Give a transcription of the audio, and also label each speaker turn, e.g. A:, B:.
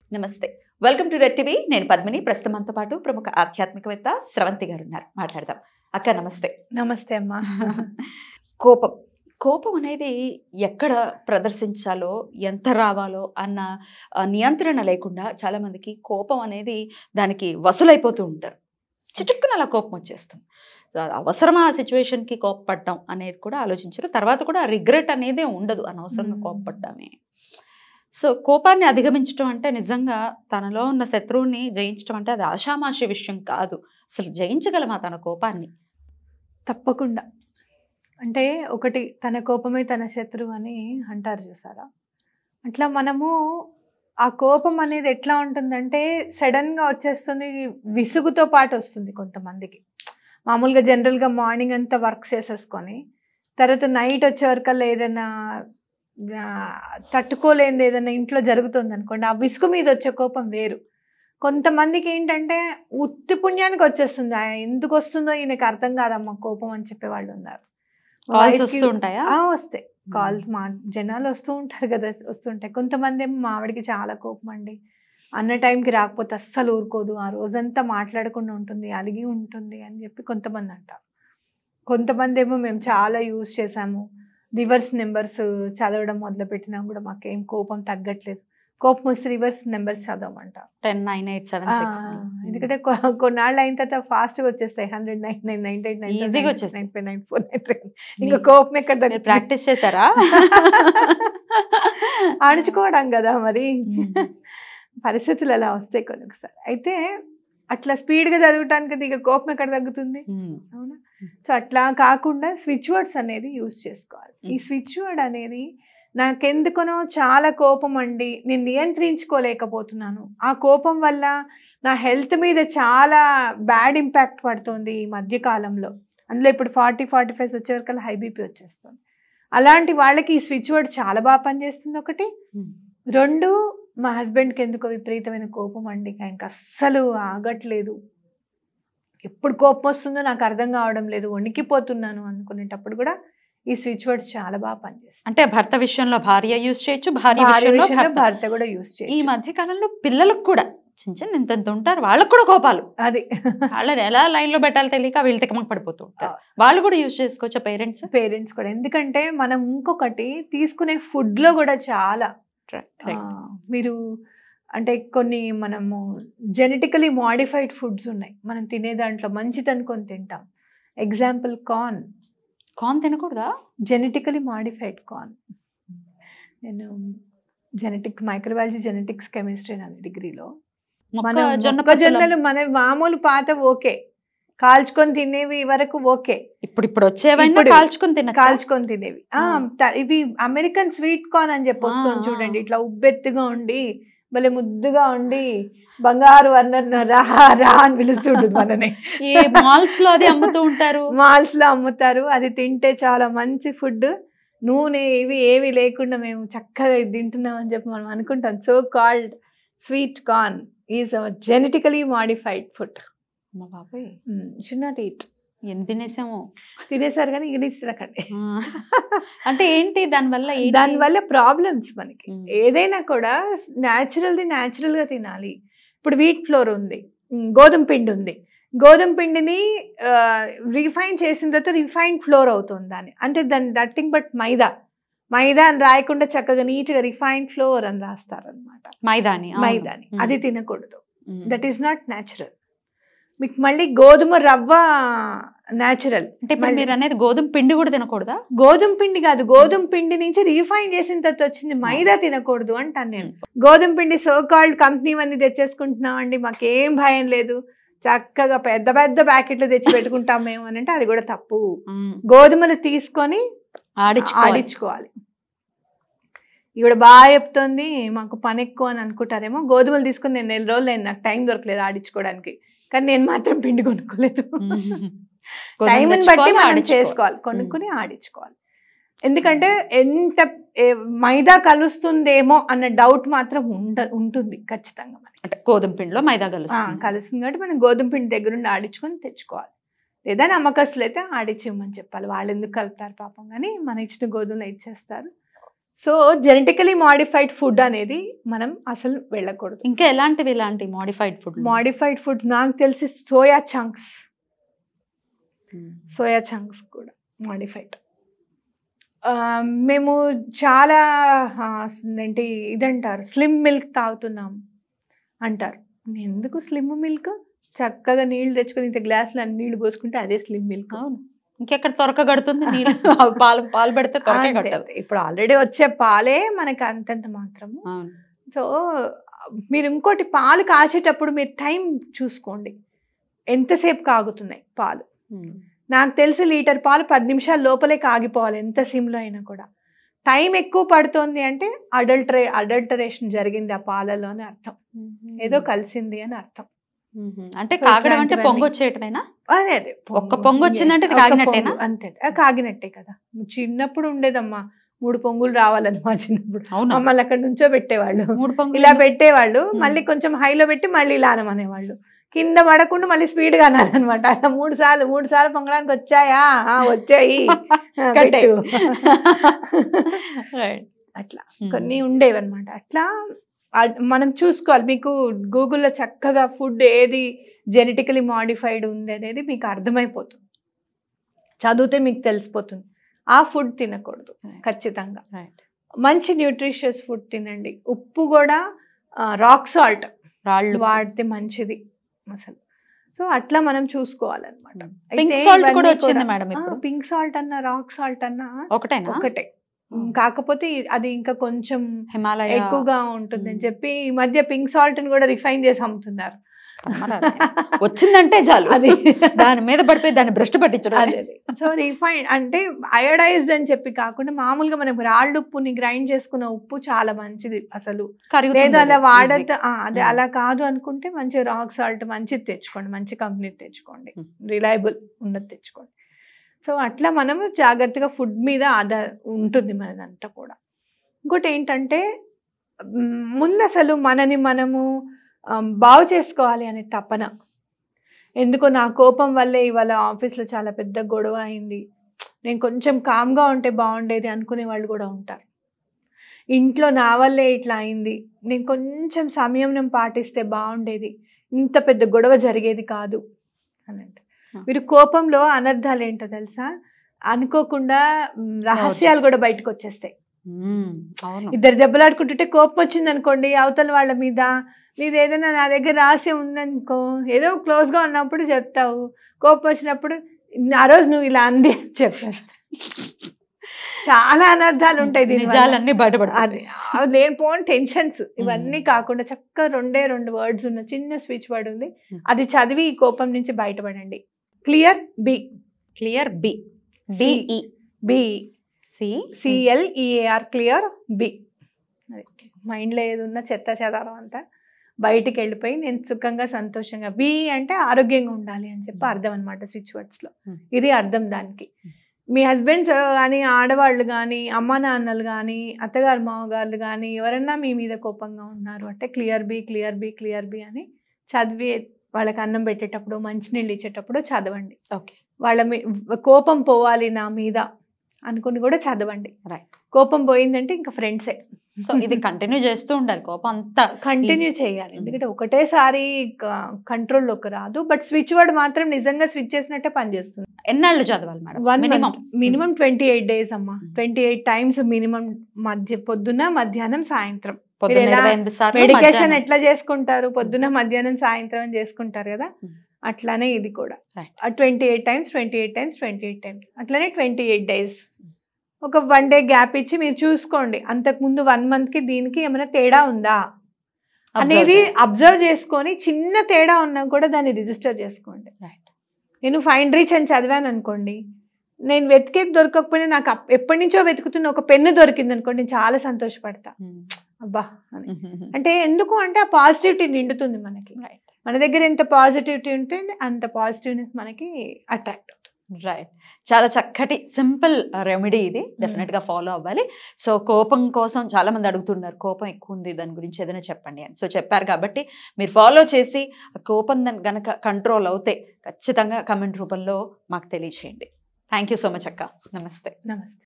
A: నమస్తే welcome to red TV నేను పద్మిని ప్రస్తుతం మనతో పాటు ప్రముఖ ఆధ్యాత్మికవేత్త స్రవంతి గారు ఉన్నారు మాట్లాడదాం అక్క నమస్తే
B: నమస్తే అమ్మా
A: కోపం కోపం అనేది ఎక్కడ ప్రదర్శించాలో ఎంత రావాలో అన్న ఆ, నియంత్రణ లేకుండా చాలామందికి కోపం అనేది దానికి వసూలైపోతూ ఉంటారు చిటుక్కున అలా కోపం వచ్చేస్తుంది ఆ, అవసరమా ఆ సిచ్యువేషన్కి కోపపడటం అనేది కూడా ఆలోచించారు తర్వాత కూడా రిగ్రెట్ అనేది ఉండదు అనవసరంగా
B: మ్మ్.
A: కోపపడ్డామే సో కోపాన్ని అధిగమించడం అంటే నిజంగా తనలో ఉన్న శత్రువుని జయించడం అంటే అది ఆషామాషి విషయం కాదు అసలు జయించగలమా తన కోపాన్ని
B: తప్పకుండా అంటే ఒకటి తన కోపమే తన శత్రువు అని అంటారు చూసారా అట్లా మనము ఆ కోపం అనేది ఎట్లా ఉంటుందంటే సడన్గా వచ్చేస్తుంది విసుగుతో పాటు వస్తుంది కొంతమందికి మామూలుగా జనరల్గా మార్నింగ్ అంతా వర్క్ చేసేసుకొని తర్వాత నైట్ వచ్చే వరకల్లా ఏదైనా ఆ, తట్టుకోలేనిది ఏదైనా ఇంట్లో జరుగుతుంది అనుకోండి ఆ విసుగు మీద వచ్చే కోపం వేరు కొంతమందికి ఏంటంటే ఉత్తి పుణ్యానికి వచ్చేస్తుంది ఆ ఎందుకు వస్తుందో ఈయనకి అర్థం కాదమ్మా కోపం అని చెప్పే వాళ్ళు ఉన్నారు
A: కాల్స్
B: Wife కి-
A: వస్తూ ఉంటాయా
B: ఆ, వస్తాయి కాల్స్ మా జనాలు వస్తూ ఉంటారు కదా వస్తుంటాయి కొంతమంది ఏమో మా ఆవిడకి చాలా కోపం అండి అన్న టైంకి రాకపోతే అస్సలు ఊరుకోదు ఆ రోజంతా మాట్లాడకుండా ఉంటుంది అలిగి ఉంటుంది అని చెప్పి కొంతమంది అంటారు కొంతమంది ఏమో మేము చాలా యూజ్ చేసాము రివర్స్ నెంబర్స్ చదవడం మొదలుపెట్టినా కూడా మాకేం కోపం తగ్గట్లేదు కోపం వస్తే రివర్స్ నెంబర్స్ చదవమంటారు
A: టెన్ నైన్ ఎయిట్ సెవెన్
B: ఆ,
A: సిక్స్
B: ఎందుకంటే కొ- కొన్నాళ్ళు అయిన తర్వాత ఫాస్ట్గా వచ్చేస్తాయి hundred nine nine nine eight nine
A: Easy గా వచ్చేస్తాయి.
B: Nine five nine four nine three ఇంకా కోపం ఎక్కడ
A: మీరు
B: తగ్గుతుంది?
A: ప్రాక్టీస్ చేశారా
B: అణుచుకోవడం కదా మరి పరిస్థితులు అలా వస్తాయి కొన్నిసారి అయితే అట్లా స్పీడ్గా చదవటానికి ఇక కోపం ఎక్కడ తగ్గుతుంది
A: మ్మ్.
B: అవునా సో అట్లా కాకుండా స్విచ్ వర్డ్స్ అనేది యూస్ చేసుకోవాలి ఈ
A: Mm.
B: స్విచ్ వర్డ్ అనేది నాకెందుకనో చాలా కోపం అండి నేను నియంత్రించుకోలేకపోతున్నాను ఆ కోపం వల్ల నా హెల్త్ మీద చాలా బ్యాడ్ ఇంపాక్ట్ పడుతుంది ఈ మధ్య కాలంలో అందులో ఇప్పుడు ఫార్టీ ఫార్టీ ఫైవ్ వచ్చే వరకు హై బీపీ వచ్చేస్తుంది అలాంటి వాళ్ళకి ఈ స్విచ్ వర్డ్ చాలా బాగా పనిచేస్తుంది ఒకటి
A: మ్మ్.
B: రెండు మా హస్బెండ్కి ఎందుకో విపరీతమైన కోపం అండి ఇంకా అస్సలు ఆగట్లేదు ఎప్పుడు కోపం వస్తుందో నాకు అర్థం కావడం లేదు వణికిపోతున్నాను అనుకునేటప్పుడు కూడా ఈ స్విచ్ వర్డ్ చాలా బాగా పనిచేస్తుంది
A: అంటే భర్త విషయంలో భార్య యూజ్ చేయొచ్చు భార్య
B: భార్య
A: విషయంలో
B: విషయంలో
A: భర్త.
B: భర్త కూడా యూస్
A: ఈ
B: చేయొచ్చు
A: మధ్య కాలంలో పిల్లలకు కూడా చిన్న చిన్న ఇంతంత ఉంటారు వాళ్ళకు కూడా కోపాలు
B: అది
A: వాళ్ళని ఎలా లైన్ లో పెట్టాలో తెలియక వీళ్ళు తికమక పడిపోతూ ఉంటారు వాళ్ళు కూడా యూజ్ చేసుకోవచ్చా పేరెంట్స్
B: పేరెంట్స్ కూడా ఎందుకంటే మనం ఇంకొకటి తీసుకునే food లో కూడా చాలా ఆ, మీరు అంటే కొన్ని మనము జెనెటికలీ మాడిఫైడ్ ఫుడ్స్ ఉన్నాయి మనం తినే దాంట్లో మంచిది అనుకొని తింటాం ఎగ్జాంపుల్ కార్న్
A: కాన్ తినకూడదా
B: జెనెటికలీ మాడిఫైడ్ కార్న్ నేను జెనెటిక్ మైక్రోబయాలజీ జెనెటిక్స్ కెమిస్ట్రీ అని డిగ్రీలో
A: మొక్క
B: మనం
A: జొన్న
B: మొక్కజొన్నలు మన మామూలు పాత ఓకే కాల్చుకొని తినేవి వరకు ఓకే
A: ఇప్పుడు ఇప్పుడు వచ్చేవైనా
B: ఇప్పుడు
A: కాల్చుకొని తిన
B: కాల్చుకొని తినేవి ఆ,
A: ఆ.
B: త- ఇవి అమెరికన్ స్వీట్ కార్న్ అని చెప్పి వస్తుంది
A: ఆ, ఆ.
B: చూడండి ఇట్లా ఉబ్బెత్తుగా ఉండి భలే ముద్దుగా ఉండి బంగారు అన్న రా రా అని పిలుస్తుంటుంది మనని
A: ఈ మాల్స్ లో అది అమ్ముతూ ఉంటారు
B: మాల్స్ లో అమ్ముతారు అది తింటే చాలా మంచి ఫుడ్ నూనె ఇవి ఏవి లేకుండా మేము చక్కగా ఇది తింటున్నాం అని చెప్పి మనం అనుకుంటాం so called sweet corn is genetically modified food
A: అమ్మ బాబోయ్
B: షుడ్ నాట్ ఈట్
A: ఎన్ని తినేసాము
B: తినేసారు కానీ ఇక తినకండి
A: ఆ. అంటే ఏంటి దానివల్ల ఏంటి?
B: దానివల్ల ప్రాబ్లమ్స్ మనకి
A: మ్మ్.
B: ఏదైనా కూడా న్యాచురల్ది న్యాచురల్గా తినాలి ఇప్పుడు వీట్ ఫ్లోర్ ఉంది మ్, గోధుమ పిండి ఉంది గోధుమ పిండిని రిఫైన్ చేసిన తర్వాత రిఫైన్డ్ ఫ్లోర్ అవుతుంది దాన్ని అంటే దాని దట్టింగ్ బట్ మైదా మైదా అని రాయకుండా చక్కగా నీట్గా రిఫైన్డ్ ఫ్లోర్ అని రాస్తారనమాట
A: మైదాని అవును.
B: మైదాని
A: మ్మ్.
B: అది తినకూడదు
A: మ్మ్.
B: దట్ ఈస్ నాట్ న్యాచురల్ మీకు మళ్ళీ గోధుమ రవ్వ న్యాచురల్
A: అంటే ఇప్పుడు
B: మళ్ళీ-
A: మీరు అనేది గోధుమ పిండి కూడా తినకూడదా
B: గోధుమ పిండి కాదు గోధుమ పిండి నుంచి రీఫైన్ చేసిన తర్వాత వచ్చింది మైదా తినకూడదు అంటాను నేను గోధుమ పిండి సో కాల్డ్ కంపెనీ అన్ని తెచ్చేసుకుంటున్నాం అండి మాకేం భయం లేదు చక్కగా పెద్ద పెద్ద ప్యాకెట్లు తెచ్చి పెట్టుకుంటాం మేము అని అంటే అది కూడా తప్పు
A: మ్మ్.
B: గోధుమలు తీసుకొని
A: ఆడించుకోవాలి
B: ఆడించుకోవాలి ఇవిడ బాగా చెప్తుంది మాకు పని ఎక్కువ అని అనుకుంటారేమో గోధుమలు తీసుకొని నేను నెల రోజులు అయింది నాకు టైం దొరకలేదు ఆడించుకోవడానికి కానీ నేను మాత్రం పిండి కొనుక్కోలేదు
A: మ్మ్. గోధుమ
B: టైంని బట్టి
A: తెచ్చుకోవాలి,
B: మనం
A: ఆడించుకోవాలి.
B: చేసుకోవాలి కొనుక్కుని ఆడించుకోవాలి ఎందుకంటే ఎంత ఏ- మైదా కలుస్తుందేమో అన్న డౌట్ మాత్రం ఉండ ఉంటుంది ఖచ్చితంగా మనకి
A: అంటే గోధుమ పిండిలో మైదా
B: ఆ,
A: కలుస్తుంది
B: కలుస్తుంది కాబట్టి మనం గోధుమ పిండి దగ్గరుండి ఆడించుకొని తెచ్చుకోవాలి లేదా నమ్మకస్తులు అయితే ఆడిచ్చిమ్మని చెప్పాలి వాళ్ళు ఎందుకు కలుపుతారు పాపం కానీ మన ఇచ్చిన గోధుమలు ఇచ్చేస్తారు సో జెనెటికలీ మాడిఫైడ్ ఫుడ్ అనేది మనం అసలు వెళ్ళకూడదు
A: ఇంకా ఎలాంటివి ఇలాంటి మాడిఫైడ్ ఫుడ్
B: మాడిఫైడ్ ఫుడ్ నాకు తెలిసి సోయా చంక్స్ సోయా చంక్స్ కూడా మాడిఫైడ్ మేము చాలా ఆ, ఏంటి ఇదంటారు స్లిమ్ మిల్క్ తాగుతున్నాం అంటారు ఎందుకు స్లిమ్ మిల్క్ చక్కగా నీళ్ళు తెచ్చుకొని ఇంత గ్లాసులు అన్ని నీళ్ళు పోసుకుంటే అదే స్లిమ్ మిల్క్
A: అవును ఇంకెక్కడ త్వరక కడుతుంది నీళ్ళు పాలు పాలు పెడితే త్వరకే కట్టదు
B: ఇప్పుడు ఆల్రెడీ వచ్చే పాలే మనకి అంతంత మాత్రము
A: అవును
B: సో మీరు ఇంకోటి పాలు కాచేటప్పుడు మీరు టైం చూసుకోండి ఎంతసేపు కాగుతున్నాయి పాలు
A: ఉమ్.
B: నాకు తెలిసి లీటర్ పాలు పది నిమిషాల లోపలే కాగిపోవాలి ఎంత సిమ్లో అయినా కూడా టైం ఎక్కువ పడుతోంది అంటే అడల్టరే అడల్టరేషన్ జరిగింది ఆ పాలలో అని అర్థం ఏదో కలిసింది అని అర్థం
A: ఉమ్. అంటే
B: సో
A: కాగడం అంటే
B: ఇట్లాంటివన్నీ-
A: పొంగు వచ్చేయటమేనా
B: అదే అదే
A: ఒక్క పొంగు వచ్చిందంటే అది
B: ఒక్క
A: కాగినట్టేనా?
B: పొంగు, అంతే ఆ, కాగినట్టే కదా చిన్నప్పుడు ఉండేదమ్మా మూడు పొంగులు రావాలని మా చిన్నప్పుడు
A: అవును
B: మమ్మల్ని అక్కడ నుంచో పెట్టేవాళ్ళు
A: మూడు పొంగులు
B: ఇలా పెట్టేవాళ్ళు
A: మ్మ్.
B: మళ్ళీ కొంచెం హైలో పెట్టి మళ్ళీ ఇలా అనమనేవాళ్ళు కింద పడకుండా మళ్ళీ స్పీడ్గా అనాలన్నమాట అట్లా మూడు సార్లు మూడు సార్లు పొంగడానికి వచ్చాయా ఆ, వచ్చాయి ఆ,
A: కట్టే.
B: పెట్టు.
A: Right.
B: అట్లా
A: ఉమ్.
B: కొన్ని ఉండేవి అనమాట అట్లా ఆ- మనం చూసుకోవాలి మీకు గూగుల్లో చక్కగా ఫుడ్ ఏది జెనెటికలీ మాడిఫైడ్ ఉంది అనేది మీకు అర్థమైపోతుంది చదివితే మీకు తెలిసిపోతుంది ఆ ఫుడ్ తినకూడదు
A: Right.
B: ఖచ్చితంగా
A: Right.
B: మంచి న్యూట్రిషియస్ ఫుడ్ తినండి ఉప్పు కూడా రాక్ సాల్ట్
A: రాళ్ళు
B: వాడితే మంచిది అసలు సో అట్లా మనం చూసుకోవాలన్నమాట
A: పింక్
B: అయితే
A: సాల్ట్ కూడా
B: ఇవన్నీ
A: వచ్చింది మేడం
B: ఆ,
A: ఇప్పుడు
B: పింక్ సాల్ట్ అన్న రాక్ సాల్ట్ అన్న
A: ఒకటేనా
B: ఒకటే కాకపోతే ఇ- అది ఇంకా కొంచెం
A: హిమాలయ
B: ఎక్కువగా ఉంటుంది అని
A: మ్మ్.
B: చెప్పి ఈ మధ్య పింక్ సాల్ట్ ని కూడా రిఫైన్ చేసి అమ్ముతున్నారు
A: అమ్మరా. వచ్చిందంటే చాలు
B: అది
A: దాని మీద పడిపోయి దాన్ని భ్రష్టు పట్టించడం
B: అదే సో రిఫైన్ అంటే అయోడైజ్డ్ అని చెప్పి కాకుండా మామూలుగా మనం రాళ్ళు ఉప్పుని గ్రైండ్ చేసుకున్న ఉప్పు చాలా మంచిది అసలు
A: కరుగుతుంది
B: లేదు అలా
A: అది
B: వాడద్దు ఆ, అదే
A: మ్మ్.
B: అలా కాదు అనుకుంటే మంచి రాక్ సాల్ట్ మంచిది తెచ్చుకోండి మంచి కంపెనీ తెచ్చుకోండి
A: మ్మ్.
B: రిలయబుల్ ఉన్నది తెచ్చుకోండి సో అట్లా మనము జాగ్రత్తగా ఫుడ్ మీద ఆధార్ ఉంటుంది మనదంతా కూడా ఇంకోటి ఏంటంటే మ్, ముందు అసలు మనని మనము ఆమ్, బాగు చేసుకోవాలి అనే తపన ఎందుకో నా కోపం వల్లే ఇవాళ ఆఫీస్లో చాలా పెద్ద గొడవ అయింది నేను కొంచెం కామ్గా ఉంటే బాగుండేది అనుకునే వాళ్ళు కూడా ఉంటారు ఇంట్లో నా వల్లే ఇట్లా అయింది నేను కొంచెం సంయమనం పాటిస్తే బాగుండేది ఇంత పెద్ద గొడవ జరిగేది కాదు అని అంటే
A: Hmm.
B: మీరు కోపంలో అనర్థాలు ఏంటో తెలుసా అనుకోకుండా మ్, రహస్యాలు కూడా బయటకు వచ్చేస్తాయి
A: మ్మ్. అవును
B: ఇద్దరు దెబ్బలాడుకుంటుంటే కోపం వచ్చింది అనుకోండి అవతల వాళ్ళ మీద నీది ఏదైనా నా దగ్గర రహస్యం ఉందనుకో ఏదో క్లోజ్గా ఉన్నప్పుడు చెప్తావు కోపం వచ్చినప్పుడు ఆ రోజు నువ్వు ఇలా అంది అని చెప్పేస్తా చాలా అనర్థాలు ఉంటాయి దీని
A: నిజాలన్నీ బయటపడతాయి
B: అది అవి లేనిపోని టెన్షన్స్ ఇవన్నీ కాకుండా చక్కగా రెండే రెండు వర్డ్స్ ఉన్న చిన్న స్విచ్ వర్డ్ ఉంది
A: Hmm.
B: అది చదివి ఈ కోపం నుంచి బయటపడండి clear be
A: clear be
B: C.
A: B E
B: B
A: C
B: C L E A R clear be మైండ్లో ఏది ఉన్న చెత్త చెదారం అంతా బయటికి వెళ్ళిపోయి నేను సుఖంగా సంతోషంగా బి అంటే ఆరోగ్యంగా ఉండాలి అని చెప్పి అర్థం అనమాట స్విచ్ వర్డ్స్లో
A: Hmm.
B: ఇది అర్థం దానికి మీ హస్బెండ్స్ కానీ ఆడవాళ్ళు కానీ అమ్మ నాన్నలు కానీ అత్తగారు మామగారులు కానీ ఎవరన్నా మీ మీద కోపంగా ఉన్నారు అంటే clear be clear be clear be అని చదివి వాళ్ళకి అన్నం పెట్టేటప్పుడు మంచినీళ్ళు ఇచ్చేటప్పుడు చదవండి
A: ఓకే
B: వాళ్ళ మీ కోపం పోవాలి నా మీద అనుకుని కూడా చదవండి
A: Right.
B: కోపం పోయిందంటే ఇంకా ఫ్రెండ్సే
A: సో ఇది కంటిన్యూ చేస్తూ ఉండాలి కోపం అంతా
B: కంటిన్యూ చేయాలి ఎందుకంటే ఒకటేసారి కంట్రోల్లోకి రాదు బట్ స్విచ్ వర్డ్ మాత్రం నిజంగా స్విచ్ చేసినట్టే పనిచేస్తుంది
A: ఎన్నాళ్ళు చదవాలి madam
B: one
A: minimum
B: month minimum twenty eight days అమ్మా
A: Mm.
B: Twenty eight times minimum మధ్య పొద్దున మధ్యాహ్నం సాయంత్రం
A: పొద్దున్న
B: ఎలా
A: ఇరవై ఎనిమిది సార్లు
B: మెడికేషన్
A: మధ్యాహ్నం.
B: ఎట్లా చేసుకుంటారు పొద్దున మధ్యాహ్నం సాయంత్రం అని చేసుకుంటారు కదా
A: Mm.
B: అట్లానే ఇది కూడా
A: Right.
B: Twenty eight times twenty eight times twenty eight times అట్లనే ట్వంటీ ఎయిట్ డేస్ ఒక వన్ డే గ్యాప్ ఇచ్చి మీరు చూసుకోండి అంతకుముందు వన్ మంత్కి దీనికి ఏమైనా తేడా ఉందా
A: Observe
B: అనేది
A: చేయాలి.
B: అబ్జర్వ్ చేసుకొని చిన్న తేడా ఉన్నా కూడా దాన్ని రిజిస్టర్ చేసుకోండి
A: Right.
B: నేను ఫైన్ రీచ్ అని చదివాను అనుకోండి నేను వెతికేది దొరకకపోయినా నాకు అప్- ఎప్పటి నుంచో వెతుకుతున్న ఒక పెన్ను దొరికింది అనుకోండి నేను చాలా సంతోషపడతా
A: మ్మ్.
B: అబ్బా అని
A: మ్మ్.
B: అంటే ఎందుకు అంటే ఆ పాజిటివిటీ నిండుతుంది మనకి
A: Right.
B: మన దగ్గర ఎంత పాజిటివిటీ ఉంటే అంత పాజిటివ్నెస్ మనకి అట్రాక్ట్ అవుతుంది
A: రైట్ చాలా చక్కటి సింపుల్ రెమెడీ ఇది డెఫినెట్ గా ఫాలో అవ్వాలి సో కోపం కోసం చాలా మంది అడుగుతున్నారు కోపం ఎక్కువ ఉంది దాని గురించి ఏదైనా చెప్పండి అని సో చెప్పారు కాబట్టి మీరు ఫాలో చేసి ఆ కోపం దాని గనక కంట్రోల్ అవుతే ఖచ్చితంగా కమెంట్ రూపంలో మాకు తెలియచేయండి థ్యాంక్ యూ సో మచ్ అక్క నమస్తే
B: నమస్తే